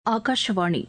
ஆகாஷவாணி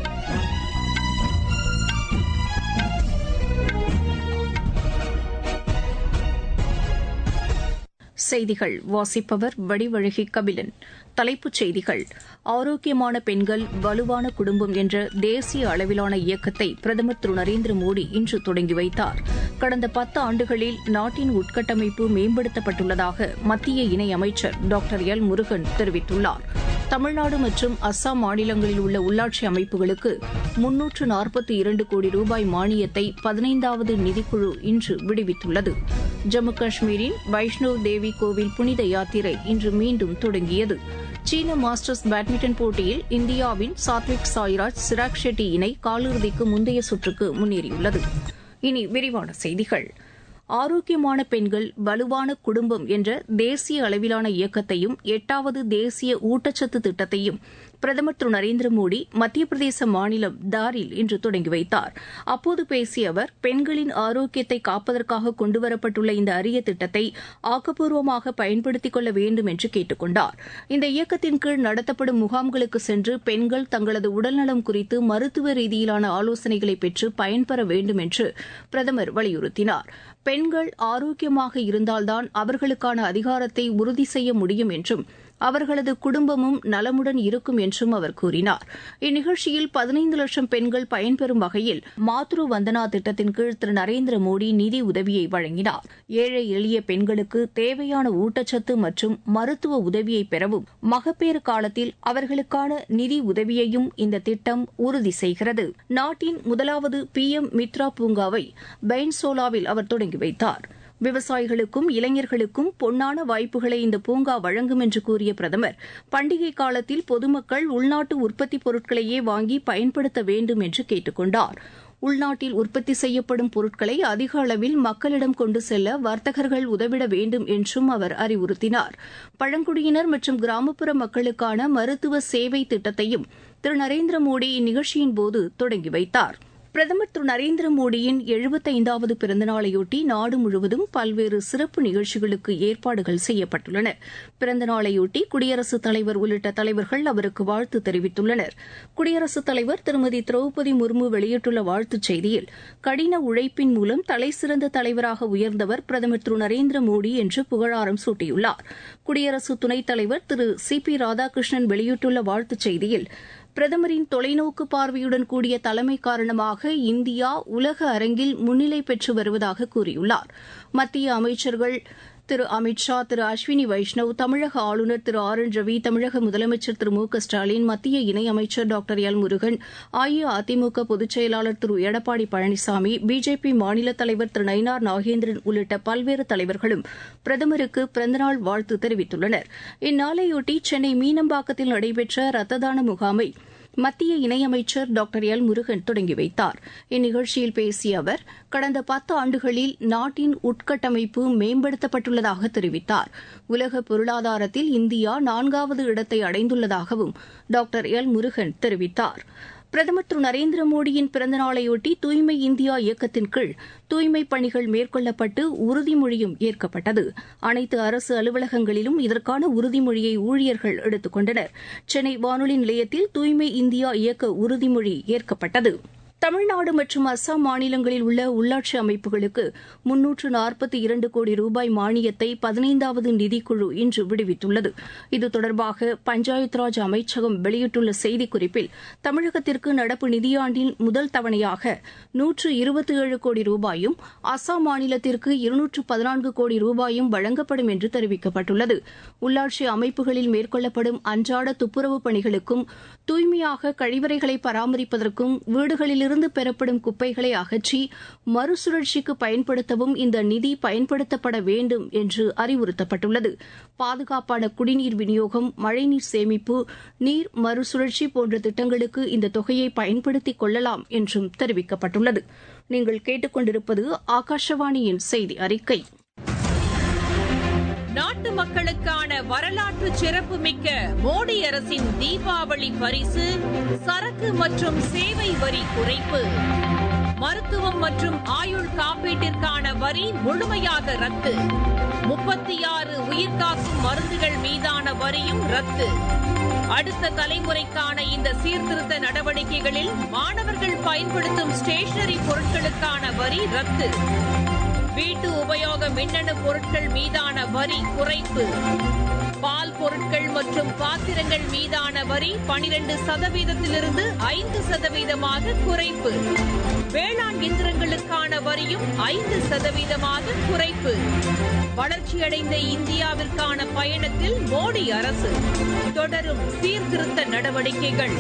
செய்திகள் வாசிப்பவர் வடிவழகி கபிலன் தலைப்புச் செய்திகள் ஆரோக்கியமான பெண்கள் வலுவான குடும்பம் என்ற தேசிய அளவிலான இயக்கத்தை பிரதமர் திரு நரேந்திர மோடி இன்று தொடங்கி வைத்தார் கடந்த பத்து ஆண்டுகளில் நாட்டின் உட்கட்டமைப்பு மேம்படுத்தப்பட்டுள்ளதாக மத்திய இணையமைச்சர் டாக்டர் எல் முருகன் தெரிவித்துள்ளார் தமிழ்நாடு மற்றும் அஸ்ஸாம் மாநிலங்களில் உள்ள உள்ளாட்சி அமைப்புகளுக்கு முன்னூற்று நாற்பத்தி இரண்டு கோடி ரூபாய் மானியத்தை பதினைந்தாவது நிதிக்குழு இன்று விடுவித்துள்ளது ஜம்மு காஷ்மீரின் வைஷ்ணவ் தேவி கோவில் புனித யாத்திரை இன்று மீண்டும் தொடங்கியது சீன மாஸ்டர்ஸ் பேட்மிண்டன் போட்டியில் இந்தியாவின் சாத்விக் சாய்ராஜ் சிராக் ஷெட்டி இணை காலிறுதிக்கு முந்தைய சுற்றுக்கு முன்னேறியுள்ளது இனி விரிவான செய்திகள் ஆரோக்கியமான பெண்கள் வலுவான குடும்பம் என்ற தேசிய அளவிலான இயக்கத்தையும் எட்டாவது தேசிய ஊட்டச்சத்து திட்டத்தையும் பிரதமர் திரு நரேந்திர மோடி மத்திய பிரதேச மாநிலம் தாரில் இன்று தொடங்கி வைத்தார் அப்போது பேசிய அவர் பெண்களின் ஆரோக்கியத்தை காப்பதற்காக கொண்டுவரப்பட்டுள்ள இந்த அரிய திட்டத்தை ஆக்கப்பூர்வமாக பயன்படுத்திக் கொள்ள வேண்டும் என்று கேட்டுக் கொண்டார் இந்த இயக்கத்தின் கீழ் நடத்தப்படும் முகாம்களுக்கு சென்று பெண்கள் தங்களது உடல்நலம் குறித்து மருத்துவ ரீதியிலான ஆலோசனைகளை பெற்று பயன்பெற வேண்டும் என்று பிரதமர் வலியுறுத்தினார் பெண்கள் ஆரோக்கியமாக இருந்தால்தான் அவர்களுக்கான அதிகாரத்தை உறுதி செய்ய முடியும் என்றும் அவர்களது குடும்பமும் நலமுடன் இருக்கும் என்றும் அவர் கூறினார் இந்நிகழ்ச்சியில் பதினைந்து லட்சம் பெண்கள் பயன்பெறும் வகையில் மாத்ரு வந்தனா திட்டத்தின் கீழ் திரு நரேந்திர மோடி நிதி உதவியை வழங்கினார் ஏழை எளிய பெண்களுக்கு தேவையான ஊட்டச்சத்து மற்றும் மருத்துவ உதவியை பெறவும் மகப்பேறு காலத்தில் அவர்களுக்கான நிதி உதவியையும் இந்த திட்டம் உறுதி செய்கிறது நாட்டின் முதலாவது பி எம் மித்ரா பூங்காவை பெயின்சோலாவில் அவர் தொடங்கி வைத்தார் விவசாயிகளுக்கும் இளைஞர்களுக்கும் பொன்னான வாய்ப்புகளை இந்த பூங்கா வழங்கும் என்று கூறிய பிரதமர் பண்டிகை காலத்தில் பொதுமக்கள் உள்நாட்டு உற்பத்திப் பொருட்களையே வாங்கி பயன்படுத்த வேண்டும் என்று கேட்டுக் கொண்டார் உள்நாட்டில் உற்பத்தி செய்யப்படும் பொருட்களை அதிக அளவில் மக்களிடம் கொண்டு செல்ல வர்த்தகர்கள் உதவிட வேண்டும் என்றும் அவர் அறிவுறுத்தினார் பழங்குடியினர் மற்றும் கிராமப்புற மக்களுக்கான மருத்துவ சேவை திட்டத்தையும் திரு நரேந்திர மோடி இந்நிகழ்ச்சியின் போது தொடங்கி வைத்தார் பிரதமர் திரு நரேந்திர மோடியின் எழுபத்தைந்தாவது பிறந்தநாளையொட்டி நாடு முழுவதும் பல்வேறு சிறப்பு நிகழ்ச்சிகளுக்கு ஏற்பாடுகள் செய்யப்பட்டுள்ளன பிறந்தநாளையொட்டி குடியரசுத் தலைவர் உள்ளிட்ட தலைவர்கள் அவருக்கு வாழ்த்து தெரிவித்துள்ளனர் குடியரசுத் தலைவர் திருமதி திரௌபதி முர்மு வெளியிட்டுள்ள வாழ்த்துச் செய்தியில் கடின உழைப்பின் மூலம் தலைசிறந்த தலைவராக உயர்ந்தவர் பிரதமர் திரு நரேந்திர மோடி என்று புகழாரம் சூட்டியுள்ளார் குடியரசு துணைத் தலைவர் திரு சி பி ராதாகிருஷ்ணன் வெளியிட்டுள்ள வாழ்த்துச் செய்தியில் பிரதமரின் தொலைநோக்கு பார்வையுடன் கூடிய தலைமை காரணமாக இந்தியா உலக அரங்கில் முன்னிலை பெற்று வருவதாக கூறியுள்ளார் மத்திய அமைச்சர்கள் திரு அமித் ஷா திரு அஸ்வினி வைஷ்ணவ் தமிழக ஆளுநர் திரு ஆர் என் ரவி தமிழக முதலமைச்சர் திரு மு க ஸ்டாலின் மத்திய இணையமைச்சர் டாக்டர் எல் முருகன் அஇஅதிமுக பொதுச் செயலாளர் திரு எடப்பாடி பழனிசாமி பிஜேபி மாநில தலைவர் திரு நயினார் நாகேந்திரன் உள்ளிட்ட பல்வேறு தலைவர்களும் பிரதமருக்கு பிறந்தநாள் வாழ்த்து தெரிவித்துள்ளனர் இந்நாளையொட்டி சென்னை மீனம்பாக்கத்தில் நடைபெற்ற ரத்த தான முகாமை மத்திய இணையமைச்சர் டாக்டர் எல் முருகன் தொடங்கி வைத்தார் இந்நிகழ்ச்சியில் பேசிய அவர் கடந்த பத்து ஆண்டுகளில் நாட்டின் உட்கட்டமைப்பு மேம்படுத்தப்பட்டுள்ளதாக தெரிவித்தார் உலக பொருளாதாரத்தில் இந்தியா நான்காவது இடத்தை அடைந்துள்ளதாகவும் டாக்டர் எல் முருகன் தெரிவித்தார் பிரதமர் திரு நரேந்திர மோடியின் பிறந்தநாளையொட்டி தூய்மை இந்தியா இயக்கத்தின் கீழ் தூய்மைப் பணிகள் மேற்கொள்ளப்பட்டு உறுதிமொழியும் ஏற்கப்பட்டது அனைத்து அரசு அலுவலகங்களிலும் இதற்கான உறுதிமொழியை ஊழியர்கள் எடுத்துக் கொண்டனர் சென்னை வானொலி நிலையத்தில் தூய்மை இந்தியா இயக்க உறுதிமொழி ஏற்கப்பட்டது தமிழ்நாடு மற்றும் அஸ்ஸாம் மாநிலங்களில் உள்ள உள்ளாட்சி அமைப்புகளுக்கு முன்னூற்று நாற்பத்தி இரண்டு கோடி ரூபாய் மானியத்தை பதினைந்தாவது நிதிக்குழு இன்று விடுவித்துள்ளது இது தொடர்பாக பஞ்சாயத் ராஜ் அமைச்சகம் வெளியிட்டுள்ள செய்திக்குறிப்பில் தமிழகத்திற்கு நடப்பு நிதியாண்டின் முதல் தவணையாக நூற்று இருபத்தி ஏழு கோடி ரூபாயும் அஸ்ஸாம் மாநிலத்திற்கு இருநூற்று பதினான்கு கோடி ரூபாயும் வழங்கப்படும் என்று தெரிவிக்கப்பட்டுள்ளது உள்ளாட்சி அமைப்புகளில் மேற்கொள்ளப்படும் அன்றாட துப்புரவு பணிகளுக்கும் தூய்மையாக கழிவறைகளை பராமரிப்பதற்கும் வீடுகளில் இருந்து பெறப்படும் குப்பைகளை அகற்றி மறுசுழற்சிக்கு பயன்படுத்தவும் இந்த நிதி பயன்படுத்தப்பட வேண்டும் என்று அறிவுறுத்தப்பட்டுள்ளது பாதுகாப்பான குடிநீர் விநியோகம் மழைநீர் சேமிப்பு நீர் மறுசுழற்சி போன்ற திட்டங்களுக்கு இந்த தொகையை பயன்படுத்திக் கொள்ளலாம் என்றும் தெரிவிக்கப்பட்டுள்ளது நீங்கள் கேட்டுக்கொண்டிருப்பது ஆகாஷவாணியின் செய்தி அறிக்கை நாட்டு மக்களுக்கான வரலாற்று சிறப்புமிக்க மோடி அரசின் தீபாவளி பரிசு சரக்கு மற்றும் சேவை வரி குறைப்பு மருத்துவம் மற்றும் ஆயுள் காப்பீட்டிற்கான வரி முழுமையாக ரத்து முப்பத்தி ஆறு உயிர்காக்கும் மருந்துகள் மீதான வரியும் ரத்து அடுத்த தலைமுறைக்கான இந்த சீர்திருத்த நடவடிக்கைகளில் மாணவர்கள் பயன்படுத்தும் ஸ்டேஷனரி பொருட்களுக்கான வரி ரத்து வீட்டு உபயோக மின்னணு பொருட்கள் மீதான வரி குறைப்பு பால் பொருட்கள் மற்றும் பாத்திரங்கள் மீதான வரி பனிரெண்டு சதவீதத்திலிருந்து ஐந்து சதவீதமாக குறைப்பு வேளாண் இயந்திரங்களுக்கான வரியும் ஐந்து சதவீதமாக குறைப்பு வளர்ச்சியடைந்த இந்தியாவிற்கான பயணத்தில் மோடி அரசு தொடரும் சீர்திருத்த நடவடிக்கைகள்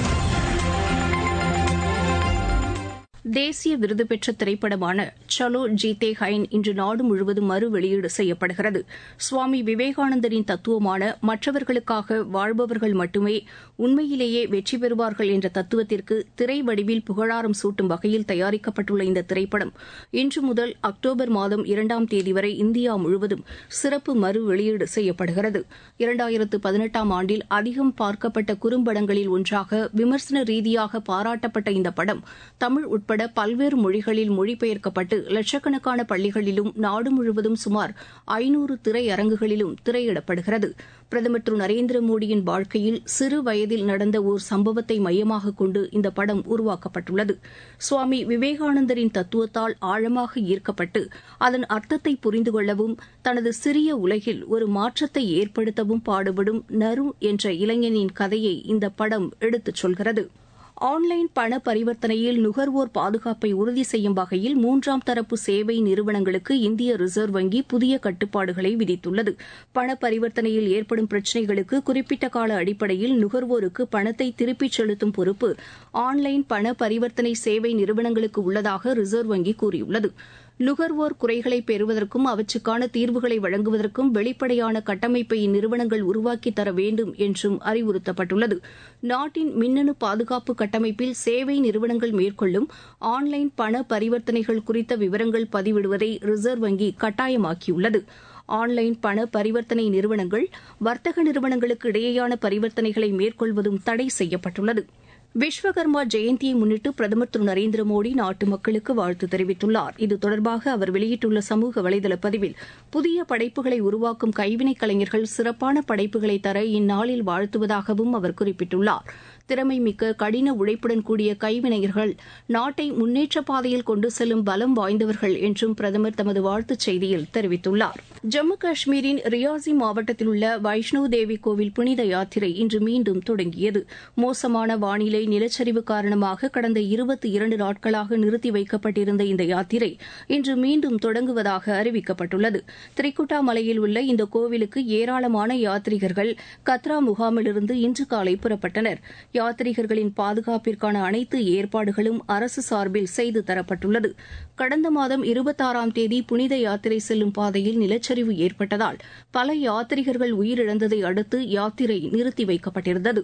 தேசிய விருது பெற்ற திரைப்படமான சலோ ஜீதே ஹைன் இன்று நாடு முழுவதும் மறு வெளியீடு செய்யப்படுகிறது சுவாமி விவேகானந்தரின் தத்துவமான மற்றவர்களுக்காக வாழ்பவர்கள் மட்டுமே உண்மையிலேயே வெற்றி பெறுவார்கள் என்ற தத்துவத்திற்கு திரை வடிவில் புகழாரம் சூட்டும் வகையில் தயாரிக்கப்பட்டுள்ள இந்த திரைப்படம் இன்று முதல் அக்டோபர் மாதம் இரண்டாம் தேதி வரை இந்தியா முழுவதும் சிறப்பு மறு வெளியீடு செய்யப்படுகிறது இரண்டாயிரத்து பதினெட்டாம் ஆண்டில் அதிகம் பார்க்கப்பட்ட குறும்படங்களில் ஒன்றாக விமர்சன ரீதியாக பாராட்டப்பட்ட இந்த படம் தமிழ் உட்பட பல்வேறு மொழிகளில் மொழிபெயர்க்கப்பட்டு லட்சக்கணக்கான பள்ளிகளிலும் நாடு முழுவதும் சுமார் ஐநூறு திரையரங்குகளிலும் திரையிடப்படுகிறது பிரதமர் திரு நரேந்திர மோடியின் வாழ்க்கையில் சிறு வயதில் நடந்த ஓர் சம்பவத்தை மையமாக கொண்டு இந்த படம் உருவாக்கப்பட்டுள்ளது சுவாமி விவேகானந்தரின் தத்துவத்தால் ஆழமாக ஈர்க்கப்பட்டு அதன் அர்த்தத்தை புரிந்து கொள்ளவும் தனது சிறிய உலகில் ஒரு மாற்றத்தை ஏற்படுத்தவும் பாடுபடும் நரு என்ற இளைஞனின் கதையை இந்த படம் எடுத்துச் சொல்கிறது ஆன்லைன் பண பரிவர்த்தனையில் நுகர்வோர் பாதுகாப்பை உறுதி செய்யும் வகையில் மூன்றாம் தரப்பு சேவை நிறுவனங்களுக்கு இந்திய ரிசர்வ் வங்கி புதிய கட்டுப்பாடுகளை விதித்துள்ளது பண பரிவர்த்தனையில் ஏற்படும் பிரச்சினைகளுக்கு குறிப்பிட்ட கால அடிப்படையில் நுகர்வோருக்கு பணத்தை திருப்பிச் செலுத்தும் பொறுப்பு ஆன்லைன் பண பரிவர்த்தனை சேவை நிறுவனங்களுக்கு உள்ளதாக ரிசர்வ் வங்கி கூறியுள்ளது நுகர்வோர் குறைகளை பெறுவதற்கும் அவற்றுக்கான தீர்வுகளை வழங்குவதற்கும் வெளிப்படையான கட்டமைப்பை இந்நிறுவனங்கள் உருவாக்கித் தர வேண்டும் என்றும் அறிவுறுத்தப்பட்டுள்ளது நாட்டின் மின்னணு பாதுகாப்பு கட்டமைப்பில் சேவை நிறுவனங்கள் மேற்கொள்ளும் ஆன்லைன் பண பரிவர்த்தனைகள் குறித்த விவரங்கள் பதிவிடுவதை ரிசர்வ் வங்கி கட்டாயமாக்கியுள்ளது ஆன்லைன் பண பரிவர்த்தனை நிறுவனங்கள் வர்த்தக நிறுவனங்களுக்கு இடையேயான பரிவர்த்தனைகளை மேற்கொள்வதும் தடை செய்யப்பட்டுள்ளது விஸ்வகர்மா ஜெயந்தியை முன்னிட்டு பிரதமர் திரு நரேந்திர மோடி நாட்டு மக்களுக்கு வாழ்த்து தெரிவித்துள்ளார் இது தொடர்பாக அவர் வெளியிட்டுள்ள சமூக வலைதள பதிவில் புதிய படைப்புகளை உருவாக்கும் கைவினைக் கலைஞர்கள் சிறப்பான படைப்புகளை தர இந்நாளில் வாழ்த்துவதாகவும் அவர் குறிப்பிட்டுள்ளார் திறமை மிக்க கடின உழைப்புடன் கூடிய கைவினைஞர்கள் நாட்டை முன்னேற்ற பாதையில் கொண்டு செல்லும் பலம் வாய்ந்தவர்கள் என்றும் பிரதமர் தமது வாழ்த்துச் செய்தியில் தெரிவித்துள்ளார் ஜம்மு காஷ்மீரின் ரியாசி மாவட்டத்தில் உள்ள வைஷ்ணவ் தேவி கோவில் புனித யாத்திரை இன்று மீண்டும் தொடங்கியது மோசமான வானிலை நிலச்சரிவு காரணமாக கடந்த இருபத்தி இரண்டு நாட்களாக நிறுத்தி வைக்கப்பட்டிருந்த இந்த யாத்திரை இன்று மீண்டும் தொடங்குவதாக அறிவிக்கப்பட்டுள்ளது திரிகுட்டா மலையில் உள்ள இந்த கோவிலுக்கு ஏராளமான யாத்ரீகர்கள் கத்ரா முகாமிலிருந்து இன்று காலை புறப்பட்டனர் யாத்ரீகர்களின் பாதுகாப்பிற்கான அனைத்து ஏற்பாடுகளும் அரசு சார்பில் செய்து தரப்பட்டுள்ளது கடந்த மாதம் இருபத்தாறாம் தேதி புனித யாத்திரை செல்லும் பாதையில் நிலச்சரிவு ஏற்பட்டதால் பல யாத்ரீகர்கள் உயிரிழந்ததை அடுத்து யாத்திரை நிறுத்தி வைக்கப்பட்டிருந்தது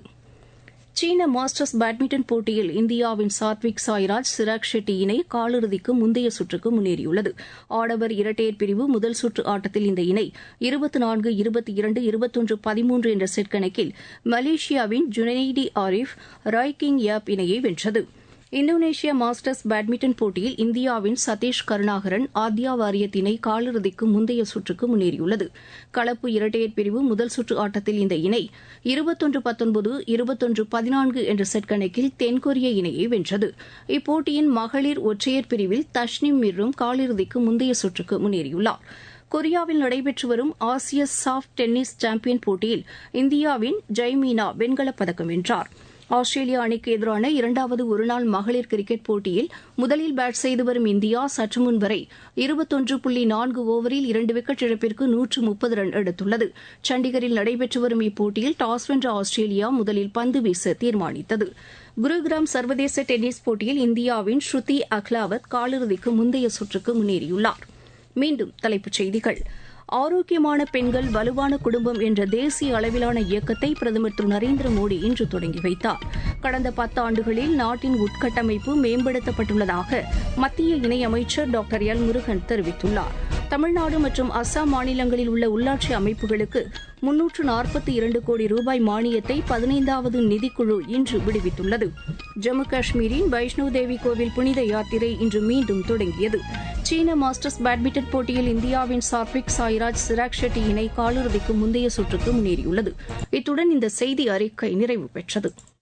சீன மாஸ்டர்ஸ் பேட்மிண்டன் போட்டியில் இந்தியாவின் சாத்விக் சாய்ராஜ் சிராக் ஷெட்டி இணை காலிறுதிக்கு முந்தைய சுற்றுக்கு முன்னேறியுள்ளது ஆடவர் இரட்டையர் பிரிவு முதல் சுற்று ஆட்டத்தில் இந்த இணை இருபத்தி நான்கு இருபத்தி இரண்டு இருபத்தொன்று பதிமூன்று என்ற செட் கணக்கில் மலேசியாவின் Junaidi Arif Roy King Yap இணையை வென்றது இந்தோனேஷியா மாஸ்டர்ஸ் பேட்மிண்டன் போட்டியில் இந்தியாவின் சதீஷ் கருணாகரன் ஆத்யா வாரியத் இணை காலிறுதிக்கு முந்தைய சுற்றுக்கு முன்னேறியுள்ளது கலப்பு இரட்டையர் பிரிவு முதல் சுற்று ஆட்டத்தில் இந்த இணை இருபத்தொன்று பத்தொன்பது இருபத்தொன்று பதினான்கு என்ற செட் கணக்கில் தென்கொரிய இணையை வென்றது இப்போட்டியின் மகளிர் ஒற்றையர் பிரிவில் தஷ்னிம் மிர்ரும் காலிறுதிக்கு முந்தைய சுற்றுக்கு முன்னேறியுள்ளார் கொரியாவில் நடைபெற்று வரும் ஆசிய சாஃப்ட் டென்னிஸ் சாம்பியன் போட்டியில் இந்தியாவின் ஜெய்மீனா வெண்கலப் பதக்கம் வென்றார் ஆஸ்திரேலியா அணிக்கு எதிரான இரண்டாவது ஒருநாள் மகளிர் கிரிக்கெட் போட்டியில் முதலில் பேட் செய்து வரும் இந்தியா சற்று முன் வரை இருபத்தொன்று புள்ளி நான்கு ஓவரில் இரண்டு விக்கெட் இழப்பிற்கு நூற்று முப்பது ரன் எடுத்துள்ளது சண்டிகரில் நடைபெற்று வரும் இப்போட்டியில் டாஸ் வென்ற ஆஸ்திரேலியா முதலில் பந்து வீச தீர்மானித்தது குருகிராம் சர்வதேச டென்னிஸ் போட்டியில் இந்தியாவின் ஸ்ருதி அக்லாவத் காலிறுதிக்கு முந்தைய சுற்றுக்கு முன்னேறியுள்ளார் மீண்டும் தலைப்புச் செய்திகள் ஆரோக்கியமான பெண்கள் வலுவான குடும்பம் என்ற தேசிய அளவிலான இயக்கத்தை பிரதமர் திரு நரேந்திர மோடி இன்று தொடங்கி வைத்தார் கடந்த பத்தாண்டுகளில் நாட்டின் உட்கட்டமைப்பு மேம்படுத்தப்பட்டுள்ளதாக மத்திய இணையமைச்சர் டாக்டர் எல் முருகன் தெரிவித்துள்ளார் தமிழ்நாடு மற்றும் அஸ்ஸாம் மாநிலங்களில் உள்ள உள்ளாட்சி அமைப்புகளுக்கு முன்னூற்று நாற்பத்தி இரண்டு கோடி ரூபாய் மானியத்தை பதினைந்தாவது நிதிக்குழு இன்று விடுவித்துள்ளது ஜம்மு காஷ்மீரின் வைஷ்ணவ் தேவி கோவில் புனித யாத்திரை இன்று மீண்டும் தொடங்கியது சீன மாஸ்டர்ஸ் பேட்மிண்டன் போட்டியில் இந்தியாவின் சாத்விக் சாய்ராஜ் சிராக் ஷெட்டி இணை காலிறுதிக்கு முந்தைய சுற்றுக்கு முன்னேறியுள்ளது இத்துடன் இந்த செய்தி அறிக்கை நிறைவு பெற்றது